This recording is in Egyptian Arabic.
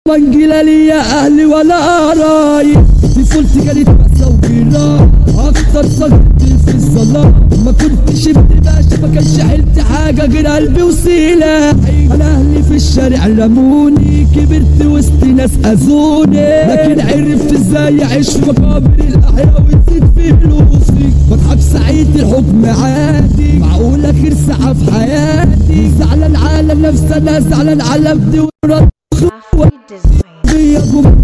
منجلة لي يا اهلي ولا قرايب طفولتي كانت بس وجيران اكتر صدقت في الظلام ما كنتش ابن باشا ما كانش حيلتي حاجه غير قلبي وسلاحي انا اهلي في الشارع رموني كبرت وسط ناس اذوني لكن عرفت ازاي اعيش في مقابر الاحياء وتزيد في فلوسي بضحك سعيد الحكم عادي معقول اخر ساعه في حياتي زعلان على نفسي انا زعلان على ابني ورد Afri Design. بيا جم